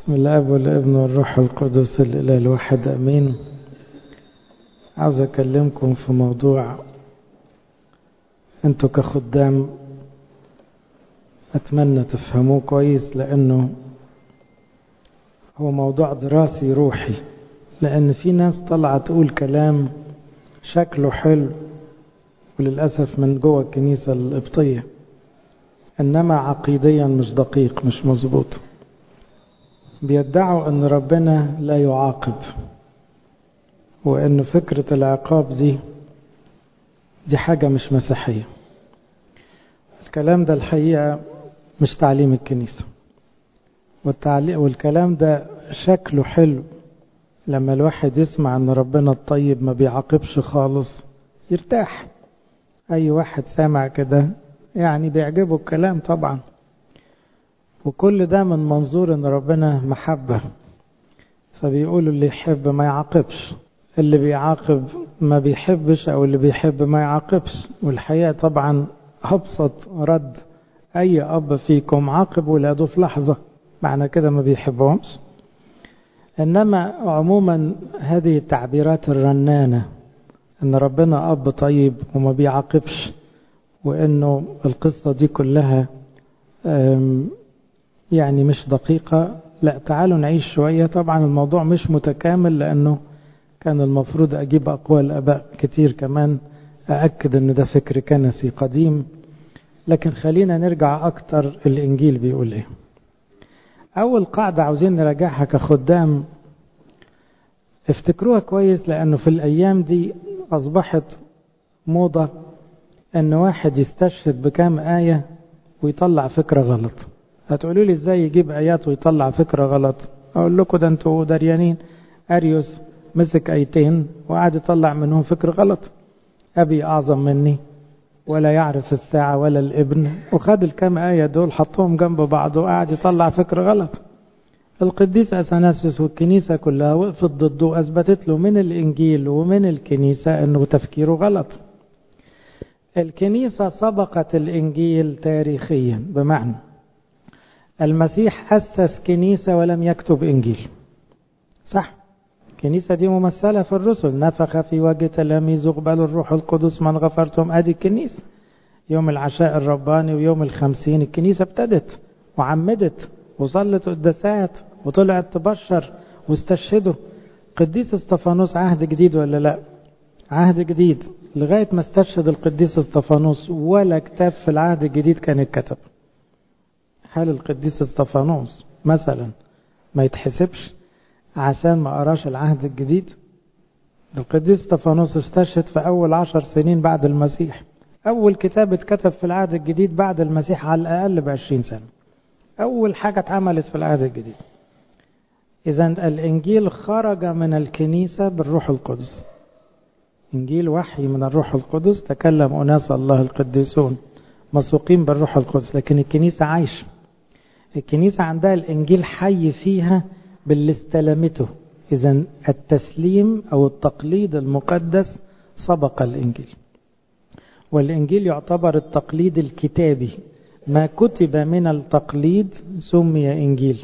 بسم الاب والابن والروح القدس الاله الواحد امين عاوز اكلمكم في موضوع انتوا كخدام اتمنى تفهموه كويس لانه هو موضوع دراسي روحي لان في ناس طالعه تقول كلام شكله حلو وللاسف من جوه الكنيسه القبطيه انما عقيديا مش دقيق مش مظبوط بيدعوا ان ربنا لا يعاقب وان فكره العقاب دي دي حاجه مش مسيحيه الكلام ده الحقيقه مش تعليم الكنيسه والتعليق والكلام ده شكله حلو لما الواحد يسمع ان ربنا الطيب ما بيعاقبش خالص يرتاح اي واحد سامع كده يعني بيعجبه الكلام طبعا وكل ده من منظور ان ربنا محبة فبيقولوا اللي يحب ما يعاقبش اللي بيعاقب ما بيحبش او اللي بيحب ما يعاقبش والحقيقة طبعا ابسط رد اي اب فيكم عاقب ولاده في لحظة معنى كده ما بيحبهمش انما عموما هذه التعبيرات الرنانة ان ربنا اب طيب وما بيعاقبش وانه القصة دي كلها يعني مش دقيقة لا تعالوا نعيش شوية طبعا الموضوع مش متكامل لأنه كان المفروض أجيب أقوال أباء كتير كمان أأكد أن ده فكر كنسي قديم لكن خلينا نرجع أكتر الإنجيل بيقول إيه أول قاعدة عاوزين نراجعها كخدام افتكروها كويس لأنه في الأيام دي أصبحت موضة أن واحد يستشهد بكام آية ويطلع فكرة غلط هتقولوا لي ازاي يجيب ايات ويطلع فكره غلط اقول لكم ده انتوا دريانين اريوس مسك ايتين وقعد يطلع منهم فكر غلط ابي اعظم مني ولا يعرف الساعة ولا الابن وخد الكام آية دول حطهم جنب بعض وقعد يطلع فكر غلط القديس أثناسيوس والكنيسة كلها وقفت ضده أثبتت له من الإنجيل ومن الكنيسة أنه تفكيره غلط الكنيسة سبقت الإنجيل تاريخيا بمعنى المسيح أسس كنيسة ولم يكتب إنجيل صح الكنيسة دي ممثلة في الرسل نفخ في وجه تلاميذ اقبلوا الروح القدس من غفرتم أدي الكنيسة يوم العشاء الرباني ويوم الخمسين الكنيسة ابتدت وعمدت وصلت قداسات وطلعت تبشر واستشهدوا قديس استفانوس عهد جديد ولا لا عهد جديد لغاية ما استشهد القديس استفانوس ولا كتاب في العهد الجديد كان اتكتب هل القديس استفانوس مثلا ما يتحسبش عشان ما قراش العهد الجديد القديس استفانوس استشهد في أول عشر سنين بعد المسيح أول كتاب اتكتب في العهد الجديد بعد المسيح على الأقل بعشرين سنة أول حاجة اتعملت في العهد الجديد إذا الإنجيل خرج من الكنيسة بالروح القدس إنجيل وحي من الروح القدس تكلم أناس الله القديسون مسوقين بالروح القدس لكن الكنيسة عايشة الكنيسة عندها الإنجيل حي فيها باللي استلمته إذا التسليم أو التقليد المقدس سبق الإنجيل والإنجيل يعتبر التقليد الكتابي ما كتب من التقليد سمي إنجيل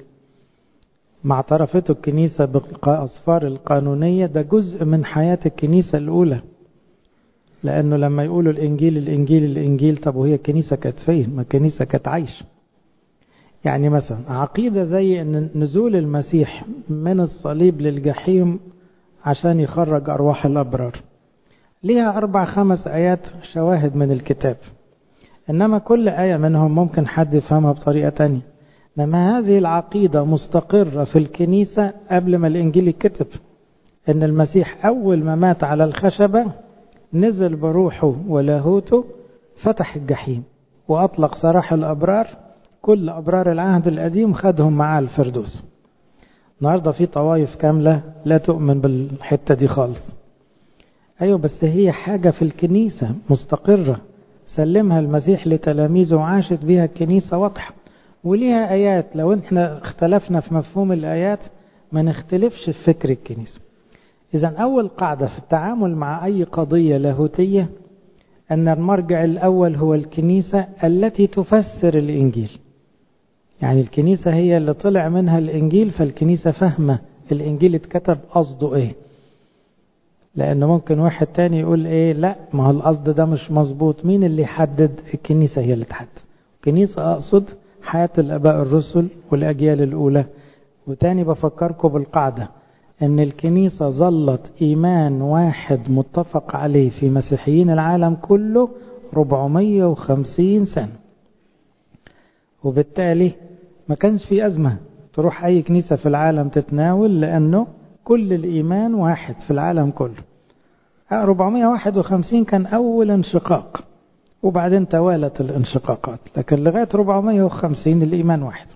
ما اعترفته الكنيسة بالأصفار القانونية ده جزء من حياة الكنيسة الأولى لأنه لما يقولوا الإنجيل الإنجيل الإنجيل طب وهي الكنيسة كانت فين؟ ما الكنيسة كانت عايشة. يعني مثلا عقيدة زي أن نزول المسيح من الصليب للجحيم عشان يخرج أرواح الأبرار. ليها أربع خمس آيات شواهد من الكتاب. إنما كل آية منهم ممكن حد يفهمها بطريقة تانية. إنما هذه العقيدة مستقرة في الكنيسة قبل ما الإنجيل يتكتب. إن المسيح أول ما مات على الخشبة نزل بروحه ولاهوته فتح الجحيم وأطلق سراح الأبرار كل أبرار العهد القديم خدهم معاه الفردوس النهاردة في طوائف كاملة لا تؤمن بالحتة دي خالص أيوة بس هي حاجة في الكنيسة مستقرة سلمها المسيح لتلاميذه وعاشت بيها الكنيسة واضحة وليها آيات لو احنا اختلفنا في مفهوم الآيات ما نختلفش في فكر الكنيسة إذا أول قاعدة في التعامل مع أي قضية لاهوتية أن المرجع الأول هو الكنيسة التي تفسر الإنجيل يعني الكنيسة هي اللي طلع منها الإنجيل فالكنيسة فاهمة الإنجيل اتكتب قصده إيه لأن ممكن واحد تاني يقول إيه لا ما هو القصد ده مش مظبوط مين اللي يحدد الكنيسة هي اللي تحدد الكنيسة أقصد حياة الآباء الرسل والأجيال الأولى وتاني بفكركم بالقاعدة أن الكنيسة ظلت إيمان واحد متفق عليه في مسيحيين العالم كله 450 سنة وبالتالي ما كانش في أزمة تروح أي كنيسة في العالم تتناول لأنه كل الإيمان واحد في العالم كله 451 كان أول انشقاق وبعدين توالت الانشقاقات لكن لغاية 450 الإيمان واحد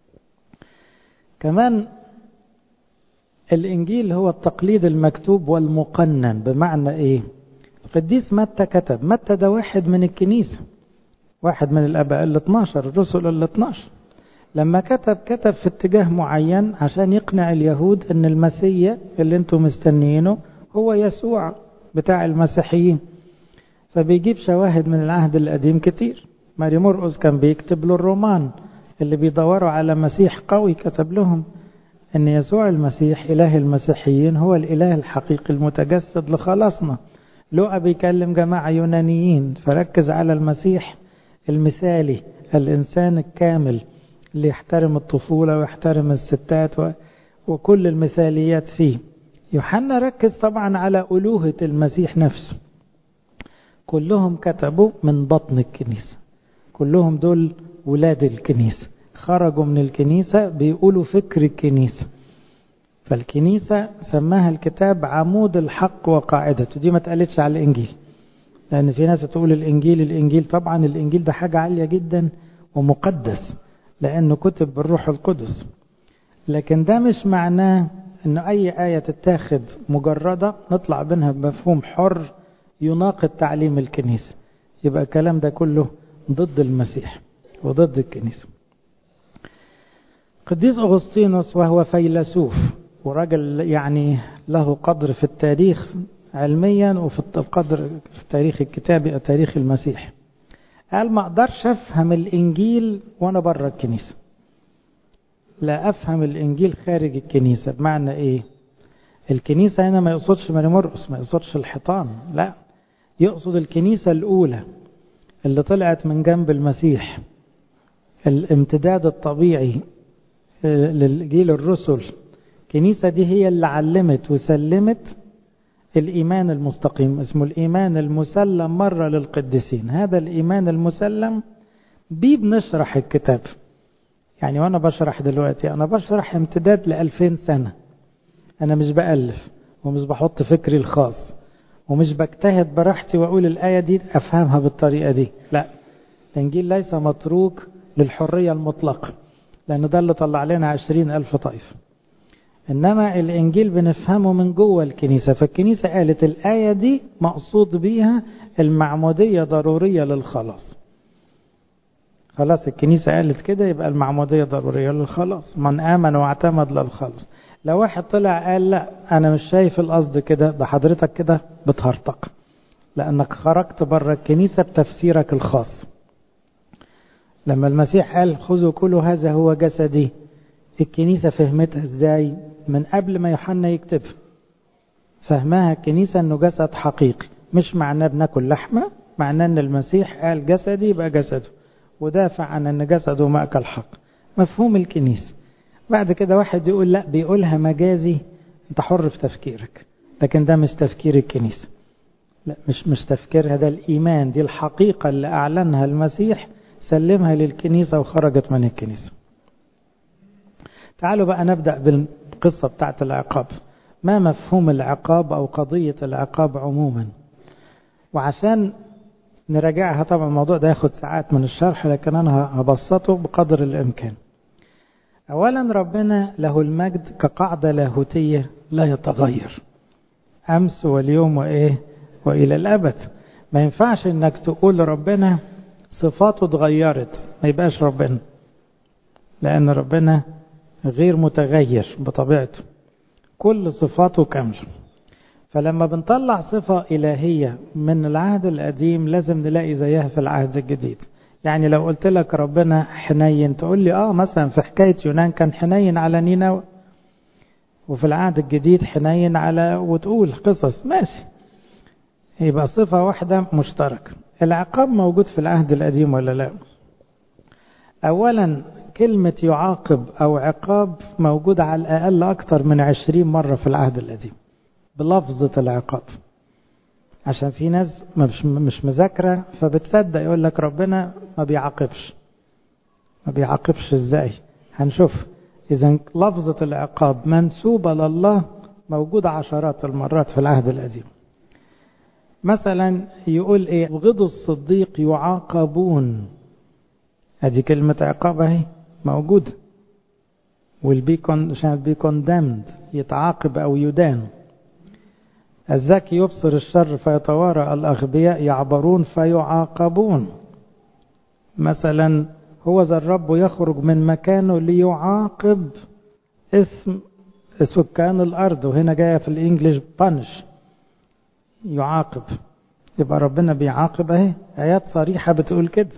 كمان الإنجيل هو التقليد المكتوب والمقنن بمعنى إيه القديس متى كتب متى ده واحد من الكنيسة واحد من الأباء ال 12 الرسل ال 12 لما كتب كتب في اتجاه معين عشان يقنع اليهود ان المسيح اللي انتم مستنيينه هو يسوع بتاع المسيحيين فبيجيب شواهد من العهد القديم كتير ماري مرقس كان بيكتب له الرومان اللي بيدوروا على مسيح قوي كتب لهم ان يسوع المسيح اله المسيحيين هو الاله الحقيقي المتجسد لخلاصنا لوقا بيكلم جماعة يونانيين فركز على المسيح المثالي الإنسان الكامل اللي يحترم الطفولة ويحترم الستات و... وكل المثاليات فيه يوحنا ركز طبعا على ألوهة المسيح نفسه كلهم كتبوا من بطن الكنيسة كلهم دول ولاد الكنيسة خرجوا من الكنيسة بيقولوا فكر الكنيسة فالكنيسة سماها الكتاب عمود الحق وقاعدته دي ما اتقالتش على الإنجيل لأن في ناس تقول الإنجيل الإنجيل طبعا الإنجيل ده حاجة عالية جدا ومقدس لأنه كتب بالروح القدس لكن ده مش معناه أنه أي آية تتاخد مجردة نطلع منها بمفهوم حر يناقض تعليم الكنيسة يبقى الكلام ده كله ضد المسيح وضد الكنيسة قديس أغسطينوس وهو فيلسوف ورجل يعني له قدر في التاريخ علميا وفي القدر في التاريخ الكتابي تاريخ المسيح قال ما اقدرش افهم الانجيل وانا بره الكنيسه لا افهم الانجيل خارج الكنيسه بمعنى ايه الكنيسه هنا ما يقصدش ماري مرقس ما يقصدش الحيطان لا يقصد الكنيسه الاولى اللي طلعت من جنب المسيح الامتداد الطبيعي للجيل الرسل الكنيسة دي هي اللي علمت وسلمت الإيمان المستقيم اسمه الإيمان المسلم مرة للقديسين هذا الإيمان المسلم بيه بنشرح الكتاب يعني وأنا بشرح دلوقتي أنا بشرح امتداد لألفين سنة أنا مش بألف ومش بحط فكري الخاص ومش بجتهد براحتي وأقول الآية دي أفهمها بالطريقة دي لا الإنجيل ليس متروك للحرية المطلقة لأن ده اللي طلع لنا عشرين ألف طائف إنما الإنجيل بنفهمه من جوه الكنيسة فالكنيسة قالت الآية دي مقصود بيها المعمودية ضرورية للخلاص خلاص الكنيسة قالت كده يبقى المعمودية ضرورية للخلاص من آمن واعتمد للخلاص لو واحد طلع قال لا أنا مش شايف القصد كده ده حضرتك كده بتهرطق لأنك خرجت بره الكنيسة بتفسيرك الخاص لما المسيح قال خذوا كل هذا هو جسدي الكنيسة فهمتها ازاي من قبل ما يوحنا يكتبها فهمها الكنيسة انه جسد حقيقي مش معناه بناكل لحمة معناه ان المسيح قال جسدي يبقى جسده ودافع عن ان جسده مأكل حق مفهوم الكنيسة بعد كده واحد يقول لا بيقولها مجازي انت حر في تفكيرك لكن ده مش تفكير الكنيسة لا مش مش تفكيرها ده الإيمان دي الحقيقة اللي أعلنها المسيح سلمها للكنيسة وخرجت من الكنيسة تعالوا بقى نبدأ بالقصة بتاعت العقاب ما مفهوم العقاب أو قضية العقاب عموما وعشان نراجعها طبعا الموضوع ده ياخد ساعات من الشرح لكن أنا هبسطه بقدر الإمكان أولا ربنا له المجد كقاعدة لاهوتية لا يتغير أمس واليوم وإيه وإلى الأبد ما ينفعش إنك تقول ربنا صفاته اتغيرت ما يبقاش ربنا لأن ربنا غير متغير بطبيعته كل صفاته كاملة فلما بنطلع صفة إلهية من العهد القديم لازم نلاقي زيها في العهد الجديد يعني لو قلت لك ربنا حنين تقول لي اه مثلا في حكاية يونان كان حنين على نينوى وفي العهد الجديد حنين على وتقول قصص ماشي يبقى صفة واحدة مشتركة العقاب موجود في العهد القديم ولا لا أولا كلمة يعاقب أو عقاب موجودة على الأقل أكثر من عشرين مرة في العهد القديم بلفظة العقاب عشان في ناس مش مش مذاكرة فبتصدق يقول لك ربنا ما بيعاقبش ما بيعاقبش ازاي هنشوف إذا لفظة العقاب منسوبة لله موجودة عشرات المرات في العهد القديم مثلا يقول ايه غضوا الصديق يعاقبون ادي كلمة عقاب اهي موجودة will be con shall be condemned يتعاقب او يدان الذكي يبصر الشر فيتوارى الأغبياء يعبرون فيعاقبون مثلا هو ذا الرب يخرج من مكانه ليعاقب اسم سكان الأرض وهنا جاية في الإنجليش بانش يعاقب يبقى ربنا بيعاقب اهي آيات صريحة بتقول كده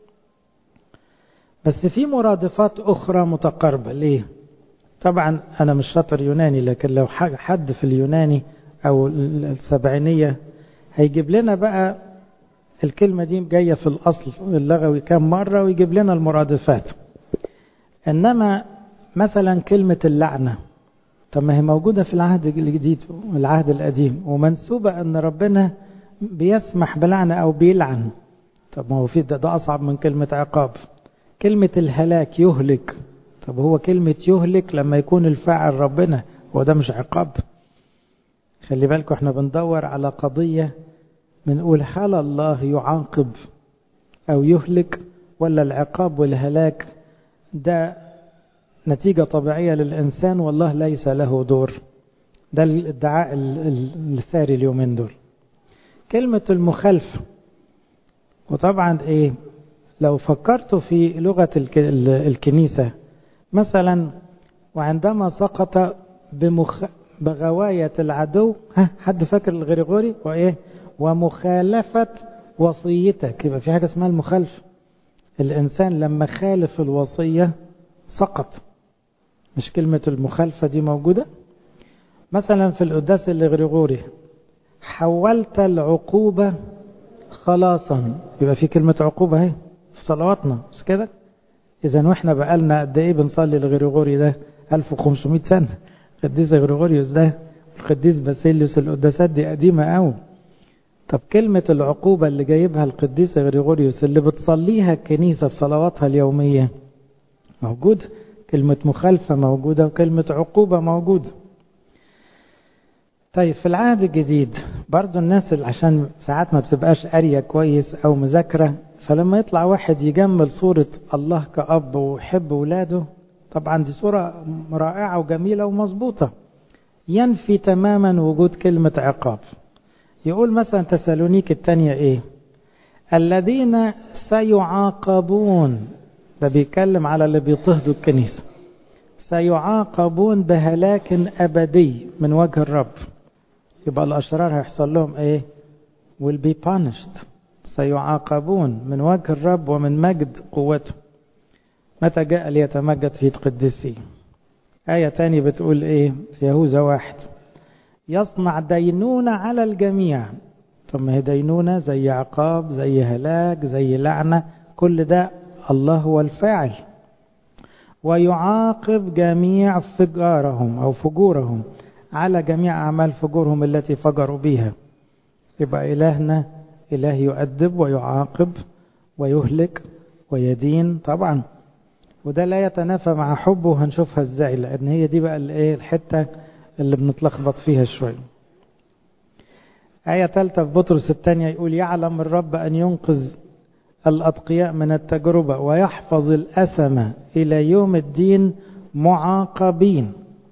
بس في مرادفات أخرى متقاربة ليه؟ طبعا أنا مش شاطر يوناني لكن لو حد في اليوناني أو السبعينية هيجيب لنا بقى الكلمة دي جاية في الأصل اللغوي كم مرة ويجيب لنا المرادفات إنما مثلا كلمة اللعنة طب ما هي موجودة في العهد الجديد والعهد القديم ومنسوبة أن ربنا بيسمح بلعنة أو بيلعن طب ما هو في ده, ده أصعب من كلمة عقاب كلمة الهلاك يهلك طب هو كلمة يهلك لما يكون الفاعل ربنا هو ده مش عقاب خلي بالكم احنا بندور على قضية بنقول هل الله يعاقب أو يهلك ولا العقاب والهلاك ده نتيجة طبيعية للإنسان والله ليس له دور ده الادعاء الساري اليومين دول كلمة المخالفة وطبعا ايه لو فكرتوا في لغة الكنيسة مثلا وعندما سقط بمخ... بغواية العدو ها حد فاكر الغريغوري وايه ومخالفة وصيتك يبقى في حاجة اسمها المخالفة الإنسان لما خالف الوصية سقط مش كلمة المخالفة دي موجودة مثلا في القداس الغريغوري حولت العقوبة خلاصا يبقى في كلمة عقوبة اهي في صلواتنا مش كده إذا واحنا بقالنا قد إيه بنصلي الغريغوري ده 1500 سنة القديس غريغوريوس ده القديس باسيليوس القداسات دي قديمة قوي طب كلمة العقوبة اللي جايبها القديس غريغوريوس اللي بتصليها الكنيسة في صلواتها اليومية موجود كلمة مخالفة موجودة وكلمة عقوبة موجودة طيب في العهد الجديد برضو الناس اللي عشان ساعات ما بتبقاش قارية كويس أو مذاكرة فلما يطلع واحد يجمل صورة الله كأب ويحب ولاده طبعا دي صورة رائعة وجميلة ومظبوطة ينفي تماما وجود كلمة عقاب يقول مثلا تسالونيك الثانية ايه الذين سيعاقبون ده بيتكلم على اللي بيضطهدوا الكنيسة سيعاقبون بهلاك أبدي من وجه الرب يبقى الأشرار هيحصل لهم ايه will be punished سيعاقبون من وجه الرب ومن مجد قوته متى جاء ليتمجد في قدسيه آية تانية بتقول ايه في يهوذا واحد يصنع دينونة على الجميع طب ما هي دينونة زي عقاب زي هلاك زي لعنة كل ده الله هو الفاعل ويعاقب جميع فجارهم أو فجورهم على جميع أعمال فجورهم التي فجروا بها يبقى إلهنا إله يؤدب ويعاقب ويهلك ويدين طبعا وده لا يتنافى مع حبه وهنشوفها ازاي لان هي دي بقى الايه الحته اللي بنتلخبط فيها شويه آية ثالثة في بطرس الثانية يقول يعلم الرب أن ينقذ الأتقياء من التجربة ويحفظ الأثم إلى يوم الدين معاقبين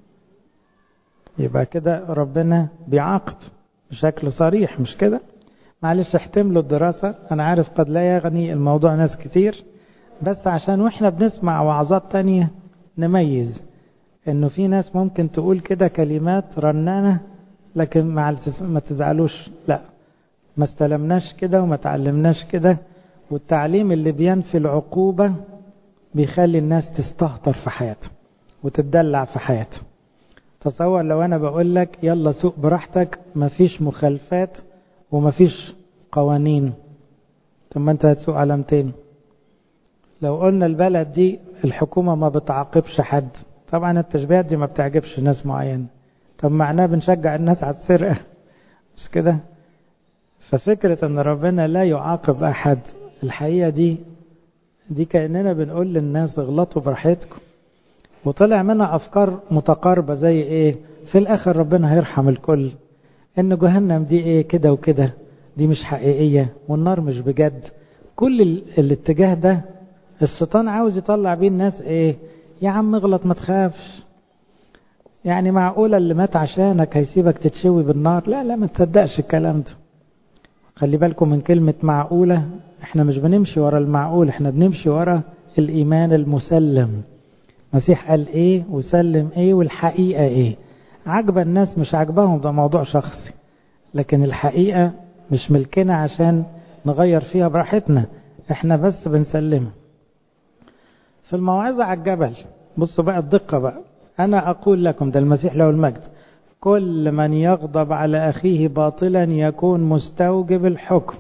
يبقى كده ربنا بيعاقب بشكل صريح مش كده معلش احتملوا الدراسة أنا عارف قد لا يغني الموضوع ناس كتير بس عشان واحنا بنسمع وعظات تانية نميز انه في ناس ممكن تقول كده كلمات رنانة لكن مع ما تزعلوش لا ما استلمناش كده وما تعلمناش كده والتعليم اللي بينفي العقوبة بيخلي الناس تستهتر في حياتها وتتدلع في حياتها تصور لو انا بقول لك يلا سوق براحتك مفيش مخالفات ومفيش قوانين طب ما انت هتسوق على 200 لو قلنا البلد دي الحكومة ما بتعاقبش حد طبعا التشبيهات دي ما بتعجبش ناس معينة طب معناه بنشجع الناس على السرقة مش كده ففكرة ان ربنا لا يعاقب احد الحقيقة دي دي كأننا بنقول للناس اغلطوا براحتكم وطلع منها افكار متقاربة زي ايه في الاخر ربنا هيرحم الكل ان جهنم دي ايه كده وكده دي مش حقيقية والنار مش بجد كل الاتجاه ده الشيطان عاوز يطلع بيه الناس ايه يا عم اغلط ما تخافش يعني معقولة اللي مات عشانك هيسيبك تتشوي بالنار لا لا ما تصدقش الكلام ده خلي بالكم من كلمة معقولة احنا مش بنمشي ورا المعقول احنا بنمشي ورا الإيمان المسلم مسيح قال ايه وسلم ايه والحقيقة ايه عجبة الناس مش عجبهم ده موضوع شخصي لكن الحقيقة مش ملكنا عشان نغير فيها براحتنا احنا بس بنسلمها في الموعظة على الجبل بصوا بقى الدقة بقى أنا أقول لكم ده المسيح له المجد كل من يغضب على أخيه باطلا يكون مستوجب الحكم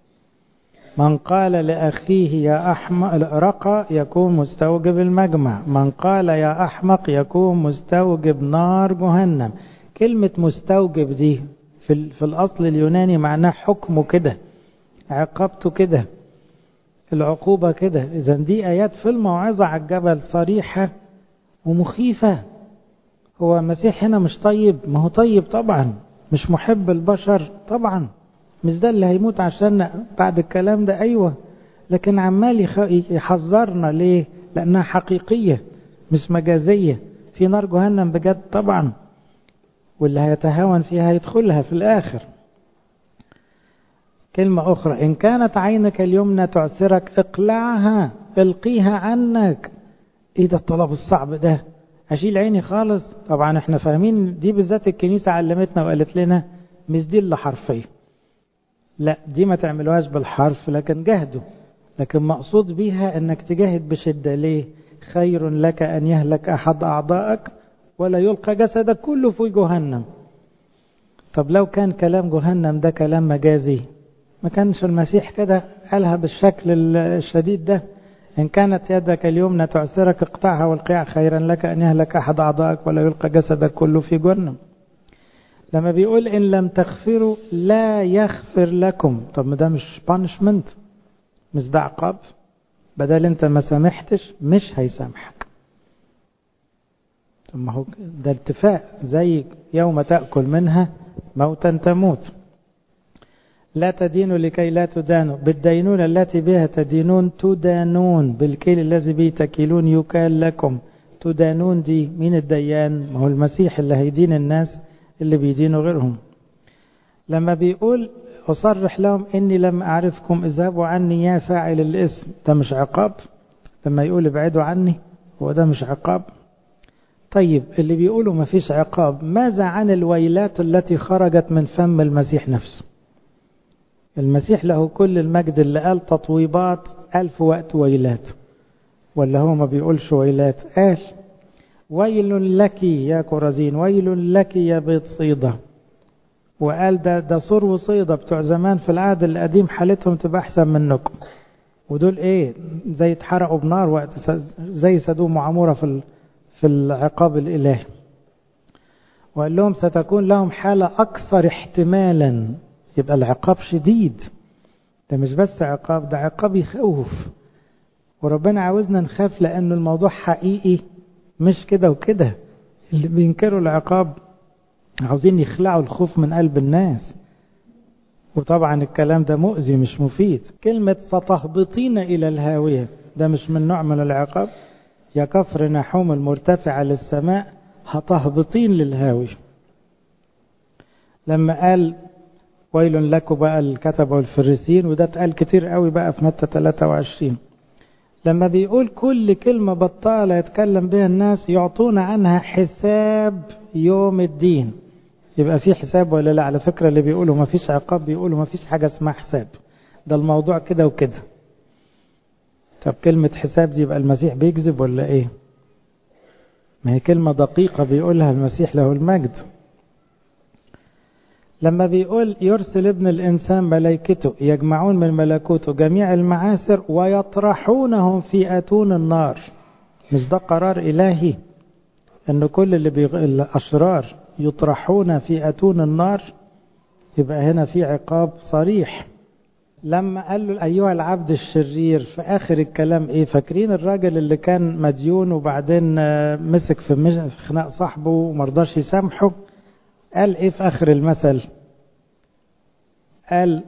من قال لأخيه يا أحمق رقى يكون مستوجب المجمع من قال يا أحمق يكون مستوجب نار جهنم كلمة مستوجب دي في, في الأصل اليوناني معناه حكمه كده عقابته كده العقوبة كده إذا دي آيات في الموعظة على الجبل صريحة ومخيفة هو المسيح هنا مش طيب ما هو طيب طبعا مش محب البشر طبعا مش ده اللي هيموت عشان بعد الكلام ده أيوة لكن عمال يحذرنا ليه لأنها حقيقية مش مجازية في نار جهنم بجد طبعا واللي هيتهاون فيها هيدخلها في الآخر كلمة أخرى إن كانت عينك اليمنى تعثرك اقلعها القيها عنك إيه ده الطلب الصعب ده أشيل عيني خالص طبعا احنا فاهمين دي بالذات الكنيسة علمتنا وقالت لنا مش دي اللي حرفية لا دي ما تعملوهاش بالحرف لكن جهدوا لكن مقصود بيها انك تجاهد بشدة ليه خير لك ان يهلك احد اعضائك ولا يلقى جسدك كله في جهنم طب لو كان كلام جهنم ده كلام مجازي ما كانش المسيح كده قالها بالشكل الشديد ده إن كانت يدك اليمنى تعسرك اقطعها والقيع خيرا لك أن يهلك أحد أعضائك ولا يلقى جسدك كله في جهنم لما بيقول إن لم تغفروا لا يغفر لكم طب ما ده مش بانشمنت مش ده عقاب بدل أنت ما سامحتش مش هيسامحك طب ما هو ده اتفاق زي يوم تأكل منها موتا تموت لا تدينوا لكي لا تدانوا بالدينونة التي بها تدينون تدانون بالكيل الذي به تكيلون يكال لكم تدانون دي مين الديان ما هو المسيح اللي هيدين الناس اللي بيدينوا غيرهم لما بيقول أصرح لهم إني لم أعرفكم اذهبوا عني يا فاعل الاسم ده مش عقاب لما يقول ابعدوا عني هو ده مش عقاب طيب اللي بيقولوا ما فيش عقاب ماذا عن الويلات التي خرجت من فم المسيح نفسه المسيح له كل المجد اللي قال تطويبات ألف وقت ويلات ولا هو ما بيقولش ويلات قال ويل لك يا كرزين ويل لك يا بيت صيدة وقال ده ده صور وصيدة بتوع زمان في العهد القديم حالتهم تبقى أحسن منكم ودول إيه زي اتحرقوا بنار وقت زي سدوم وعمورة في في العقاب الإلهي وقال لهم ستكون لهم حالة أكثر احتمالا يبقى العقاب شديد ده مش بس عقاب ده عقاب يخوف وربنا عاوزنا نخاف لأن الموضوع حقيقي مش كده وكده اللي بينكروا العقاب عاوزين يخلعوا الخوف من قلب الناس وطبعا الكلام ده مؤذي مش مفيد كلمة ستهبطين إلى الهاوية ده مش من نوع من العقاب يا كفر نحوم المرتفعة للسماء هتهبطين للهاوية لما قال ويل لكم بقى الكتبة والفريسين وده اتقال كتير قوي بقى في متى 23 لما بيقول كل كلمة بطالة يتكلم بها الناس يعطون عنها حساب يوم الدين يبقى في حساب ولا لا على فكرة اللي بيقولوا ما فيش عقاب بيقولوا ما فيش حاجة اسمها حساب ده الموضوع كده وكده طب كلمة حساب دي يبقى المسيح بيكذب ولا ايه ما هي كلمة دقيقة بيقولها المسيح له المجد لما بيقول يرسل ابن الإنسان ملائكته يجمعون من ملكوته جميع المعاصر ويطرحونهم في أتون النار مش ده قرار إلهي أن كل اللي بيغ... الأشرار يطرحون في أتون النار يبقى هنا في عقاب صريح لما قال له أيها العبد الشرير في آخر الكلام إيه فاكرين الراجل اللي كان مديون وبعدين مسك في خناق صاحبه ومرضاش يسامحه قال إيه في آخر المثل قال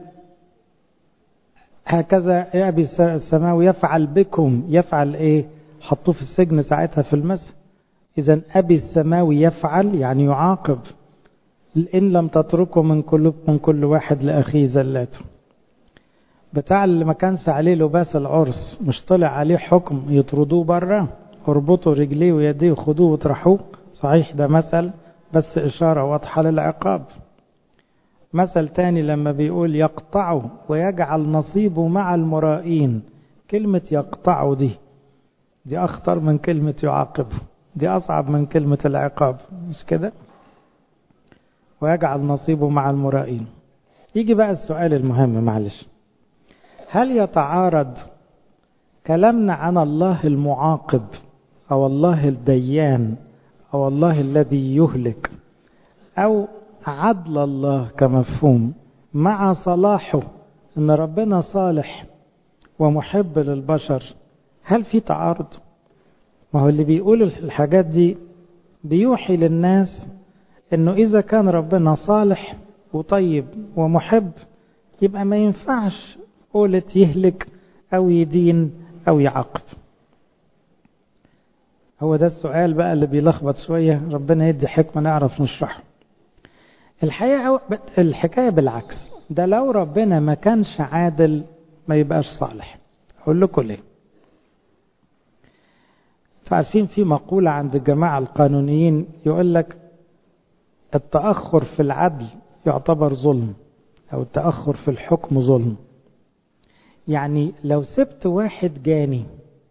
هكذا يا أبي السماوي يفعل بكم يفعل إيه حطوه في السجن ساعتها في المثل إذا أبي السماوي يفعل يعني يعاقب إن لم تتركوا من قلوبكم كل واحد لأخيه زلاته بتاع اللي ما كانش عليه لباس العرس مش طلع عليه حكم يطردوه بره اربطوا رجليه ويديه وخدوه وطرحوه صحيح ده مثل بس إشارة واضحة للعقاب مثل تاني لما بيقول يقطعه ويجعل نصيبه مع المرائين كلمة يقطعه دي دي أخطر من كلمة يعاقبه دي أصعب من كلمة العقاب مش كده ويجعل نصيبه مع المرائين يجي بقى السؤال المهم معلش هل يتعارض كلامنا عن الله المعاقب أو الله الديان أو الله الذي يهلك أو عدل الله كمفهوم مع صلاحه أن ربنا صالح ومحب للبشر هل في تعارض؟ ما هو اللي بيقول الحاجات دي بيوحي للناس انه اذا كان ربنا صالح وطيب ومحب يبقى ما ينفعش قولة يهلك او يدين او يعاقب هو ده السؤال بقى اللي بيلخبط شوية ربنا يدي حكمة نعرف نشرحه الحقيقة الحكاية بالعكس ده لو ربنا ما كانش عادل ما يبقاش صالح أقول لكم ليه فعارفين في مقولة عند الجماعة القانونيين يقول لك التأخر في العدل يعتبر ظلم أو التأخر في الحكم ظلم يعني لو سبت واحد جاني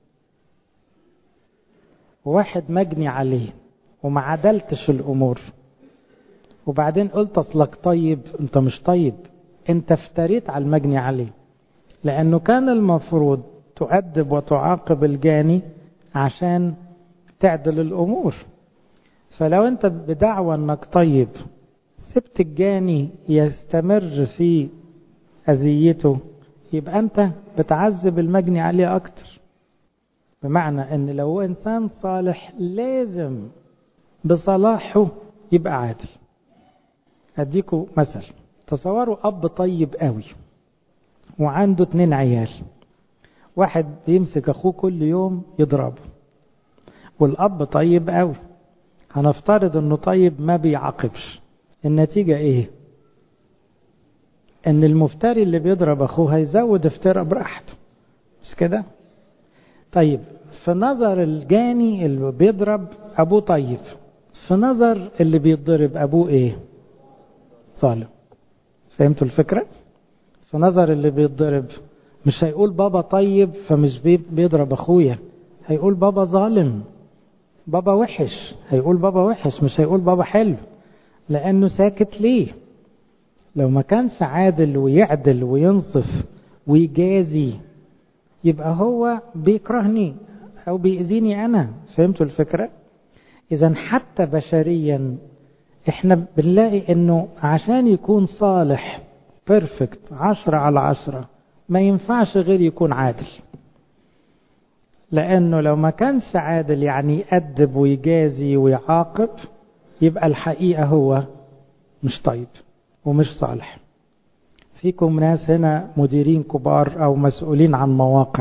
وواحد مجني عليه وما عدلتش الأمور وبعدين قلت أصلك طيب أنت مش طيب أنت افتريت على المجني عليه لأنه كان المفروض تؤدب وتعاقب الجاني عشان تعدل الأمور فلو أنت بدعوى أنك طيب سبت الجاني يستمر في أذيته يبقى أنت بتعذب المجني عليه أكتر بمعنى أن لو إنسان صالح لازم بصلاحه يبقى عادل أديكوا مثل تصوروا أب طيب قوي وعنده اتنين عيال واحد يمسك أخوه كل يوم يضربه والأب طيب قوي هنفترض أنه طيب ما بيعاقبش النتيجة إيه؟ ان المفتري اللي بيضرب اخوه هيزود افتراء براحته مش كده طيب في نظر الجاني اللي بيضرب ابوه طيب في نظر اللي بيتضرب ابوه ايه ظالم فهمتوا الفكره في نظر اللي بيتضرب مش هيقول بابا طيب فمش بيضرب اخويا هيقول بابا ظالم بابا وحش هيقول بابا وحش مش هيقول بابا حلو لانه ساكت ليه لو ما كانش عادل ويعدل وينصف ويجازي يبقى هو بيكرهني او بيأذيني انا فهمتوا الفكرة اذا حتى بشريا احنا بنلاقي انه عشان يكون صالح بيرفكت عشرة على عشرة ما ينفعش غير يكون عادل لانه لو ما كانش عادل يعني يأدب ويجازي ويعاقب يبقى الحقيقة هو مش طيب ومش صالح فيكم ناس هنا مديرين كبار او مسؤولين عن مواقع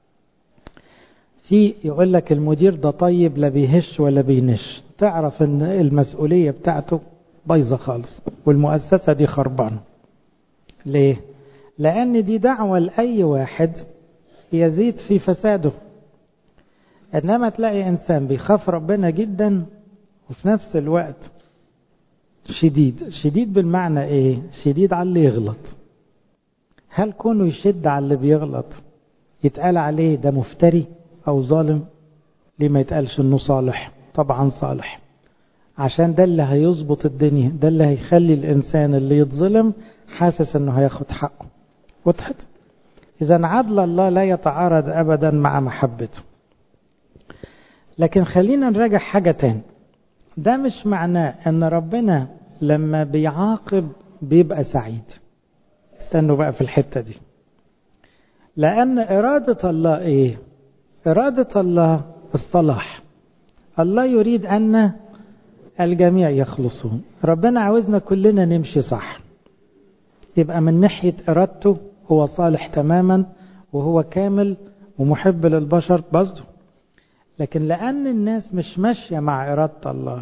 في يقول لك المدير ده طيب لا بيهش ولا بينش تعرف ان المسؤولية بتاعته بايظة خالص والمؤسسة دي خربانة ليه لان دي دعوة لأي واحد يزيد في فساده انما تلاقي انسان بيخاف ربنا جدا وفي نفس الوقت شديد شديد بالمعنى ايه شديد على اللي يغلط هل كونه يشد على اللي بيغلط يتقال عليه ده مفتري أو ظالم ليه ما يتقالش إنه صالح طبعا صالح عشان ده اللي هيظبط الدنيا ده اللي هيخلي الإنسان اللي يتظلم حاسس إنه هياخد حقه وضحت إذا عدل الله لا يتعارض أبدا مع محبته لكن خلينا نراجع حاجة تاني ده مش معناه ان ربنا لما بيعاقب بيبقى سعيد استنوا بقى في الحتة دي لأن إرادة الله إيه إرادة الله الصلاح الله يريد أن الجميع يخلصون ربنا عاوزنا كلنا نمشي صح يبقى من ناحية إرادته هو صالح تماما وهو كامل ومحب للبشر قصده لكن لأن الناس مش ماشية مع إرادة الله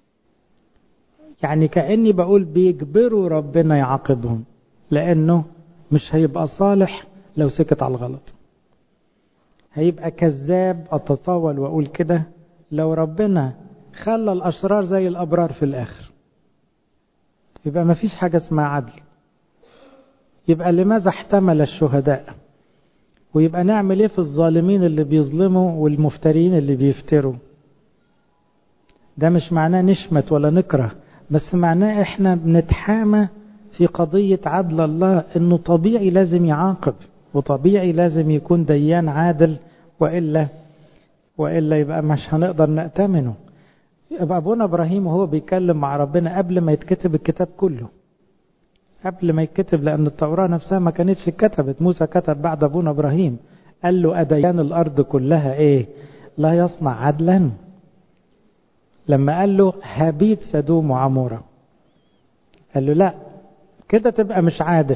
يعني كأني بقول بيجبروا ربنا يعاقبهم لأنه مش هيبقى صالح لو سكت على الغلط هيبقى كذاب أتطاول وأقول كده لو ربنا خلى الأشرار زي الأبرار في الآخر يبقى ما فيش حاجة اسمها عدل يبقى لماذا احتمل الشهداء ويبقى نعمل ايه في الظالمين اللي بيظلموا والمفترين اللي بيفتروا ده مش معناه نشمت ولا نكره بس معناه احنا بنتحامى في قضية عدل الله انه طبيعي لازم يعاقب وطبيعي لازم يكون ديان عادل وإلا وإلا يبقى مش هنقدر نأتمنه يبقى أبونا إبراهيم وهو بيتكلم مع ربنا قبل ما يتكتب الكتاب كله قبل ما يتكتب لأن التوراة نفسها ما كانتش اتكتبت موسى كتب بعد أبونا إبراهيم قال له أديان الأرض كلها إيه لا يصنع عدلا لما قال له هبيت سدوم وعمورة قال له لا كده تبقى مش عادل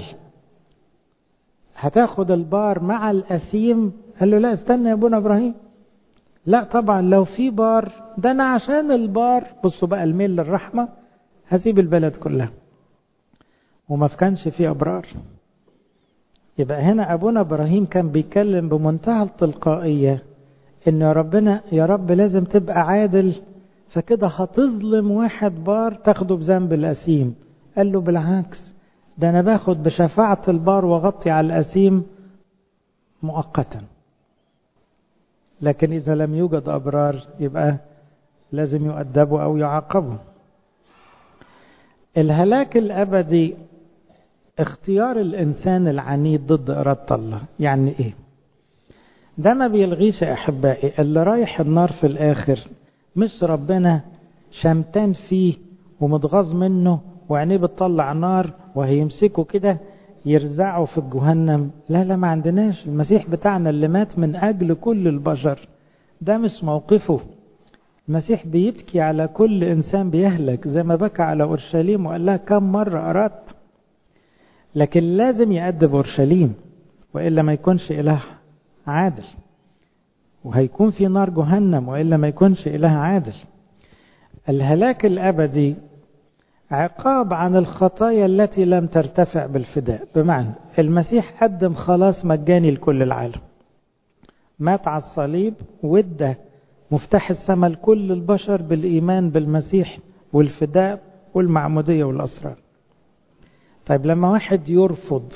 هتاخد البار مع الأثيم قال له لا استنى يا ابونا إبراهيم لا طبعا لو في بار ده أنا عشان البار بصوا بقى الميل للرحمة هسيب البلد كلها وما كانش فيه أبرار يبقى هنا أبونا إبراهيم كان بيتكلم بمنتهى التلقائية إن يا ربنا يا رب لازم تبقى عادل فكده هتظلم واحد بار تاخده بذنب الأثيم قال له بالعكس ده أنا باخد بشفاعة البار وغطي على الأثيم مؤقتا لكن إذا لم يوجد أبرار يبقى لازم يؤدبوا أو يعاقبوا الهلاك الأبدي اختيار الإنسان العنيد ضد إرادة الله يعني إيه ده ما بيلغيش أحبائي اللي رايح النار في الآخر مش ربنا شمتان فيه ومتغاظ منه وعينيه بتطلع نار وهيمسكه كده يرزعه في الجهنم لا لا ما عندناش المسيح بتاعنا اللي مات من أجل كل البشر ده مش موقفه المسيح بيبكي على كل إنسان بيهلك زي ما بكى على أورشليم وقال لها كم مرة أردت لكن لازم يأدب أورشليم وإلا ما يكونش إله عادل وهيكون في نار جهنم وإلا ما يكونش إله عادل الهلاك الأبدي عقاب عن الخطايا التي لم ترتفع بالفداء بمعنى المسيح قدم خلاص مجاني لكل العالم مات على الصليب وادى مفتاح السماء لكل البشر بالإيمان بالمسيح والفداء والمعمودية والأسرار طيب لما واحد يرفض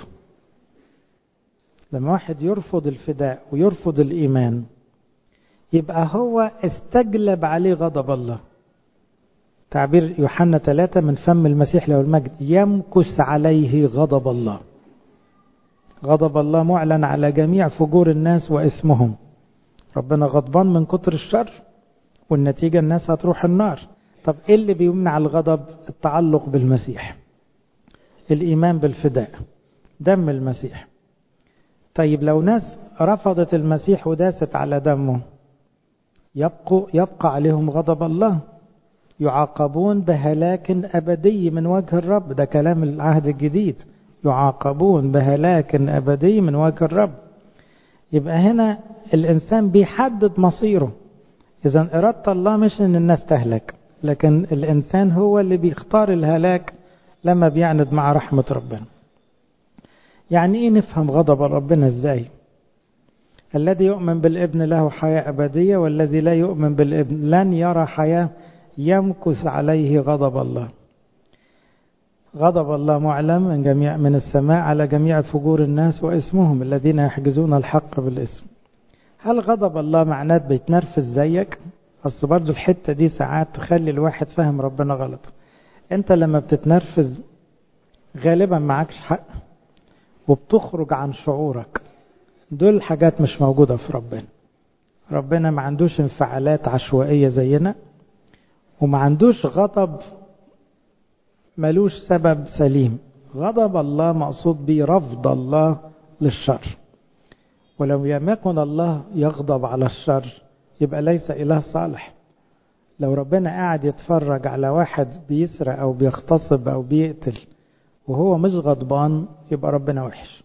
لما واحد يرفض الفداء ويرفض الإيمان يبقى هو استجلب عليه غضب الله تعبير يوحنا ثلاثة من فم المسيح له المجد يمكس عليه غضب الله غضب الله معلن على جميع فجور الناس واسمهم ربنا غضبان من كتر الشر والنتيجة الناس هتروح النار طب ايه اللي بيمنع الغضب التعلق بالمسيح الإيمان بالفداء دم المسيح طيب لو ناس رفضت المسيح وداست على دمه يبقوا يبقى عليهم غضب الله يعاقبون بهلاك أبدي من وجه الرب ده كلام العهد الجديد يعاقبون بهلاك أبدي من وجه الرب يبقى هنا الإنسان بيحدد مصيره إذا إرادة الله مش إن الناس تهلك لكن الإنسان هو اللي بيختار الهلاك لما بيعند مع رحمة ربنا يعني إيه نفهم غضب ربنا إزاي الذي يؤمن بالابن له حياة أبدية والذي لا يؤمن بالابن لن يرى حياة يمكث عليه غضب الله غضب الله معلم من جميع من السماء على جميع فجور الناس واسمهم الذين يحجزون الحق بالاسم هل غضب الله معناه بيتنرفز زيك اصل برضه الحته دي ساعات تخلي الواحد فاهم ربنا غلط انت لما بتتنرفز غالبا معكش حق وبتخرج عن شعورك دول حاجات مش موجوده في ربنا ربنا ما عندوش انفعالات عشوائيه زينا وما عندوش غضب ملوش سبب سليم غضب الله مقصود به رفض الله للشر ولو لم يكن الله يغضب على الشر يبقى ليس إله صالح لو ربنا قاعد يتفرج على واحد بيسرق أو بيغتصب أو بيقتل وهو مش غضبان يبقى ربنا وحش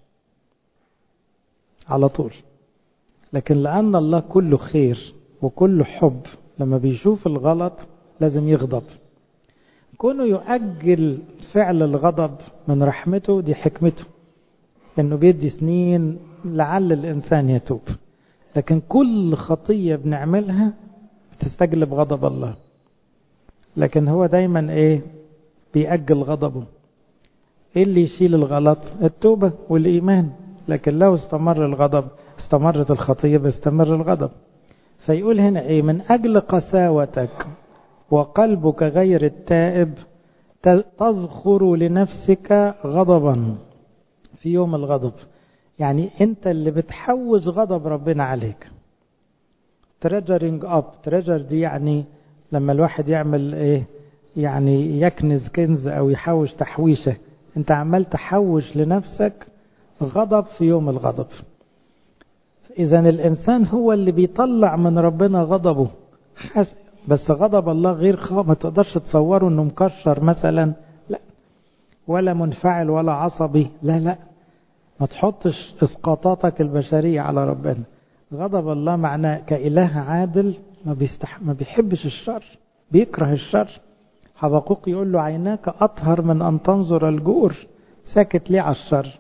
على طول لكن لأن الله كله خير وكله حب لما بيشوف الغلط لازم يغضب كونه يؤجل فعل الغضب من رحمته دي حكمته انه بيدي سنين لعل الانسان يتوب لكن كل خطيه بنعملها بتستجلب غضب الله لكن هو دايما ايه بيأجل غضبه ايه اللي يشيل الغلط التوبة والايمان لكن لو استمر الغضب استمرت الخطية بيستمر الغضب فيقول هنا ايه من اجل قساوتك وقلبك غير التائب تذخر لنفسك غضبا في يوم الغضب يعني انت اللي بتحوز غضب ربنا عليك تريجرينج اب تريجر دي يعني لما الواحد يعمل ايه يعني يكنز كنز او يحوش تحويشه انت عمال تحوش لنفسك غضب في يوم الغضب اذا الانسان هو اللي بيطلع من ربنا غضبه بس غضب الله غير خ... ما تقدرش تصوره انه مكشر مثلا لا ولا منفعل ولا عصبي لا لا ما تحطش اسقاطاتك البشريه على ربنا غضب الله معناه كإله عادل ما بيستح... ما بيحبش الشر بيكره الشر حبقوق يقول له عيناك أطهر من أن تنظر الجور ساكت ليه على الشر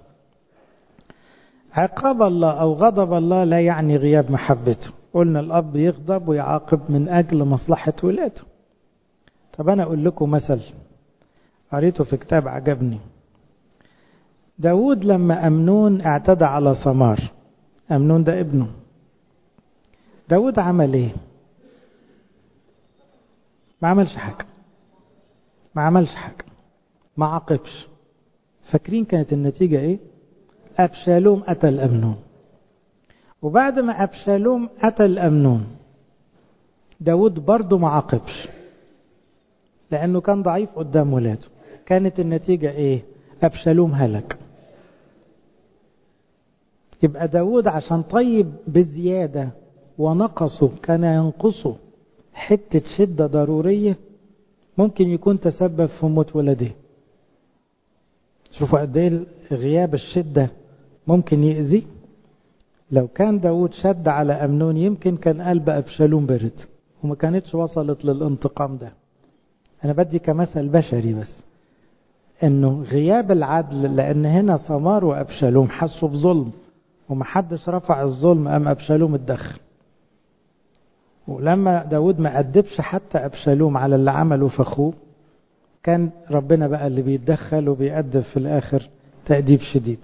عقاب الله أو غضب الله لا يعني غياب محبته قلنا الأب يغضب ويعاقب من أجل مصلحة ولاده طب أنا أقول لكم مثل قريته في كتاب عجبني داود لما أمنون اعتدى على ثمار أمنون ده ابنه داود عمل ايه ما عملش حاجة ما عملش حاجة ما عاقبش فاكرين كانت النتيجة ايه أبشالوم قتل أمنون وبعد ما أبشالوم قتل أمنون داود برضه ما عاقبش لأنه كان ضعيف قدام ولاده كانت النتيجة ايه أبشالوم هلك يبقى داود عشان طيب بزيادة ونقصه كان ينقصه حتة شدة ضرورية ممكن يكون تسبب في موت ولده شوفوا قد ايه غياب الشدة ممكن يأذي لو كان داود شد على أمنون يمكن كان قلب أبشالوم برد وما كانتش وصلت للانتقام ده أنا بدي كمثل بشري بس إنه غياب العدل لأن هنا ثمار وأبشالوم حسوا بظلم ومحدش رفع الظلم أم أبشالوم اتدخل ولما داود ما أدبش حتى أبشالوم على اللي عمله في أخوه كان ربنا بقى اللي بيتدخل وبيأدب في الآخر تأديب شديد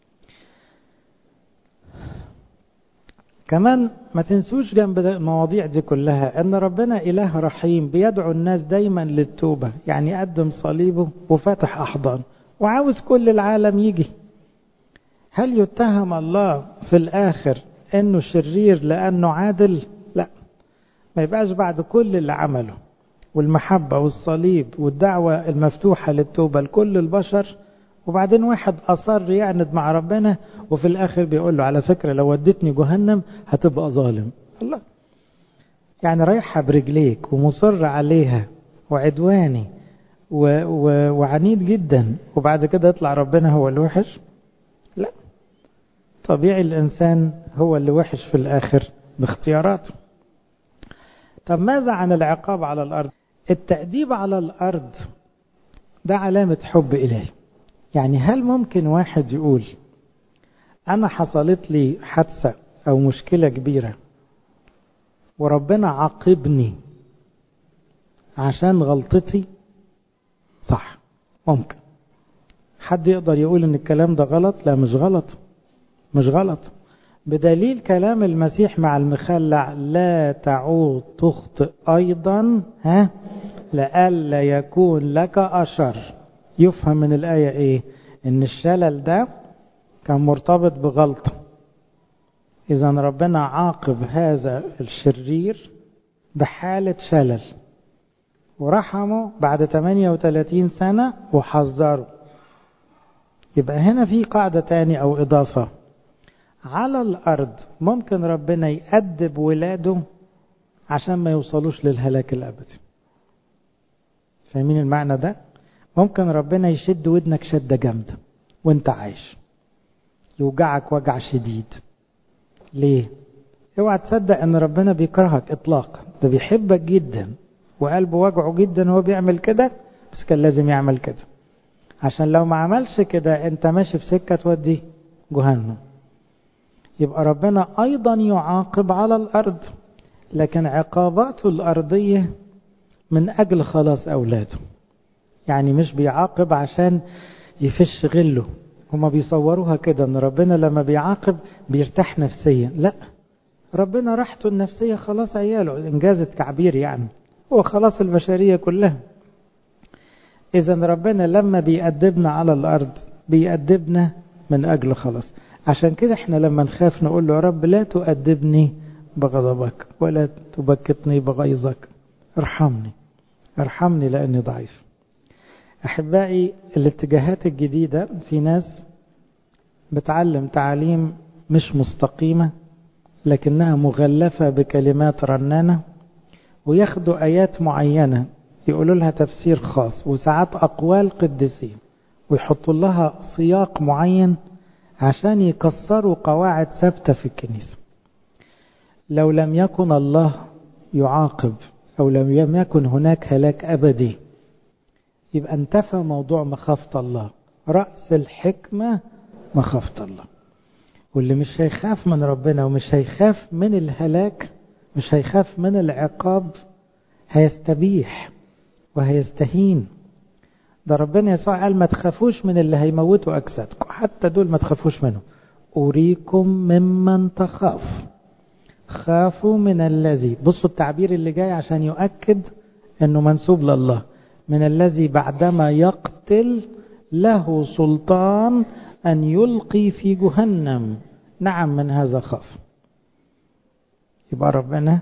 كمان ما تنسوش جنب المواضيع دي كلها ان ربنا اله رحيم بيدعو الناس دايما للتوبة يعني يقدم صليبه وفاتح احضان وعاوز كل العالم يجي هل يتهم الله في الاخر انه شرير لانه عادل لا ما يبقاش بعد كل اللي عمله والمحبة والصليب والدعوة المفتوحة للتوبة لكل البشر وبعدين واحد أصر يعند مع ربنا وفي الآخر بيقول له على فكرة لو وديتني جهنم هتبقى ظالم الله يعني رايحة برجليك ومصر عليها وعدواني و... و... وعنيد جدا وبعد كده يطلع ربنا هو الوحش لا طبيعي الإنسان هو اللي وحش في الآخر باختياراته طب ماذا عن العقاب على الأرض التأديب على الأرض ده علامة حب إلهي يعني هل ممكن واحد يقول أنا حصلت لي حادثة أو مشكلة كبيرة وربنا عاقبني عشان غلطتي صح ممكن حد يقدر يقول ان الكلام ده غلط لا مش غلط مش غلط بدليل كلام المسيح مع المخلع لا تعود تخطئ ايضا ها لئلا يكون لك اشر يفهم من الايه ايه ان الشلل ده كان مرتبط بغلطه اذا ربنا عاقب هذا الشرير بحاله شلل ورحمه بعد 38 سنه وحذره يبقى هنا في قاعده تاني او اضافه على الأرض ممكن ربنا يأدب ولاده عشان ما يوصلوش للهلاك الأبدي فاهمين المعنى ده ممكن ربنا يشد ودنك شدة جامدة وانت عايش يوجعك وجع شديد ليه اوعى تصدق ان ربنا بيكرهك اطلاقا ده بيحبك جدا وقلبه وجعه جدا وهو بيعمل كده بس كان لازم يعمل كده عشان لو ما عملش كده انت ماشي في سكة تودي جهنم يبقى ربنا أيضا يعاقب على الأرض لكن عقاباته الأرضية من أجل خلاص أولاده يعني مش بيعاقب عشان يفش غله هما بيصوروها كده ان ربنا لما بيعاقب بيرتاح نفسيا لا ربنا راحته النفسية خلاص عياله انجاز التعبير يعني هو خلاص البشرية كلها اذا ربنا لما بيأدبنا على الارض بيأدبنا من اجل خلاص عشان كده احنا لما نخاف نقول له يا رب لا تؤدبني بغضبك ولا تبكتني بغيظك ارحمني ارحمني لاني ضعيف احبائي الاتجاهات الجديده في ناس بتعلم تعاليم مش مستقيمه لكنها مغلفه بكلمات رنانه وياخدوا ايات معينه يقولوا لها تفسير خاص وساعات اقوال قديسين ويحطوا لها سياق معين عشان يكسروا قواعد ثابتة في الكنيسة لو لم يكن الله يعاقب أو لم يكن هناك هلاك أبدي يبقى انتفى موضوع مخافة الله رأس الحكمة مخافة الله واللي مش هيخاف من ربنا ومش هيخاف من الهلاك مش هيخاف من العقاب هيستبيح وهيستهين ده ربنا يسوع قال ما تخافوش من اللي هيموتوا أجسادكم حتى دول ما تخافوش منهم أريكم ممن تخاف خافوا من الذي بصوا التعبير اللي جاي عشان يؤكد أنه منسوب لله من الذي بعدما يقتل له سلطان أن يلقي في جهنم نعم من هذا خاف يبقى ربنا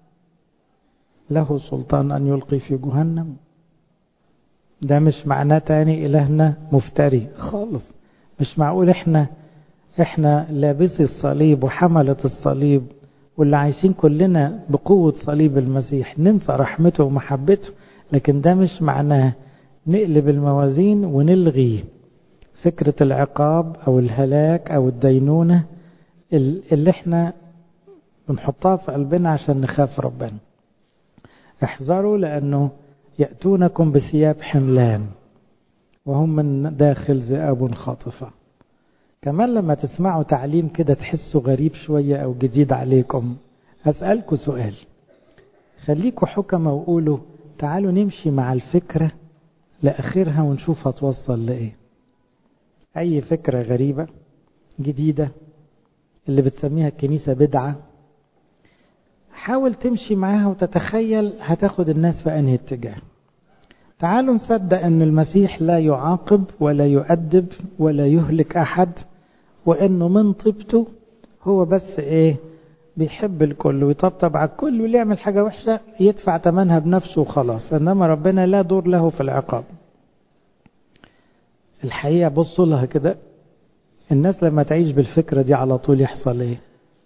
له سلطان أن يلقي في جهنم ده مش معناه تاني إلهنا مفتري خالص مش معقول احنا احنا لابسي الصليب وحملة الصليب واللي عايشين كلنا بقوة صليب المسيح ننسى رحمته ومحبته لكن ده مش معناه نقلب الموازين ونلغي فكرة العقاب أو الهلاك أو الدينونة اللي احنا بنحطها في قلبنا عشان نخاف ربنا احذروا لأنه يأتونكم بثياب حملان وهم من داخل ذئاب خاطفة كمان لما تسمعوا تعليم كده تحسوا غريب شوية أو جديد عليكم أسألكوا سؤال خليكوا حكمة وقولوا تعالوا نمشي مع الفكرة لآخرها ونشوف هتوصل لإيه أي فكرة غريبة جديدة اللي بتسميها الكنيسة بدعة حاول تمشي معاها وتتخيل هتاخد الناس في أنهي اتجاه تعالوا نصدق أن المسيح لا يعاقب ولا يؤدب ولا يهلك أحد وأنه من طيبته هو بس إيه بيحب الكل ويطبطب على الكل واللي يعمل حاجة وحشة يدفع ثمنها بنفسه وخلاص إنما ربنا لا دور له في العقاب الحقيقة بصوا لها كده الناس لما تعيش بالفكرة دي على طول يحصل ايه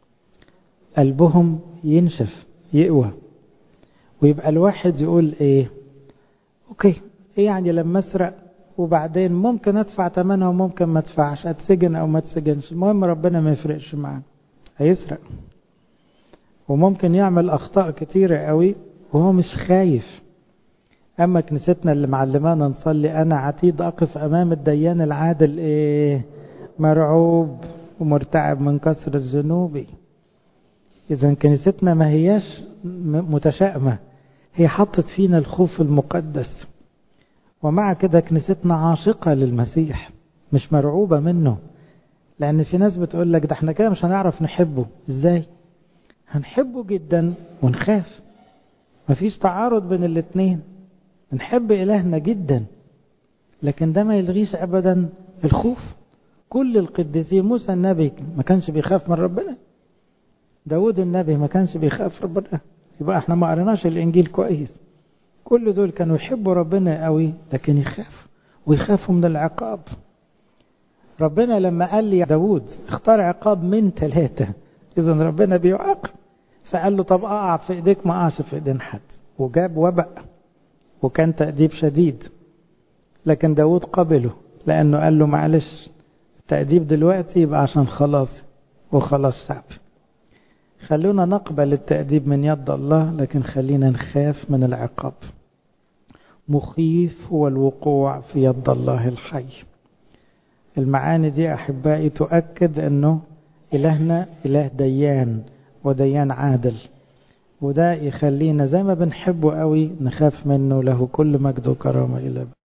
قلبهم ينشف يقوى ويبقى الواحد يقول ايه اوكي ايه يعني لما اسرق وبعدين ممكن ادفع ثمنها وممكن ما ادفعش اتسجن او ما اتسجنش المهم ربنا ما يفرقش معاه هيسرق وممكن يعمل اخطاء كتيرة قوي وهو مش خايف اما كنيستنا اللي معلمانا نصلي انا عتيد اقف امام الديان العادل ايه مرعوب ومرتعب من كثر الذنوب اذا كنيستنا ما هياش متشائمه هي حطت فينا الخوف المقدس ومع كده كنيستنا عاشقه للمسيح مش مرعوبة منه لأن في ناس بتقول لك ده احنا كده مش هنعرف نحبه ازاي هنحبه جدا ونخاف مفيش تعارض بين الاتنين نحب إلهنا جدا لكن ده ما يلغيش أبدا الخوف كل القديسين موسى النبي ما كانش بيخاف من ربنا داود النبي ما كانش بيخاف ربنا يبقى احنا ما قريناش الإنجيل كويس كل دول كانوا يحبوا ربنا قوي لكن يخاف ويخافوا من العقاب ربنا لما قال لي داود اختار عقاب من ثلاثة إذا ربنا بيعاقب فقال له طب أقع في إيديك ما أقعش في إيدين حد وجاب وبأ وكان تأديب شديد لكن داود قبله لأنه قال له معلش التأديب دلوقتي يبقى عشان خلاص وخلاص شعب خلونا نقبل التأديب من يد الله لكن خلينا نخاف من العقاب مخيف هو الوقوع في يد الله الحي المعاني دي أحبائي تؤكد أنه إلهنا إله ديان وديان عادل وده يخلينا زي ما بنحبه قوي نخاف منه له كل مجد وكرامة إلى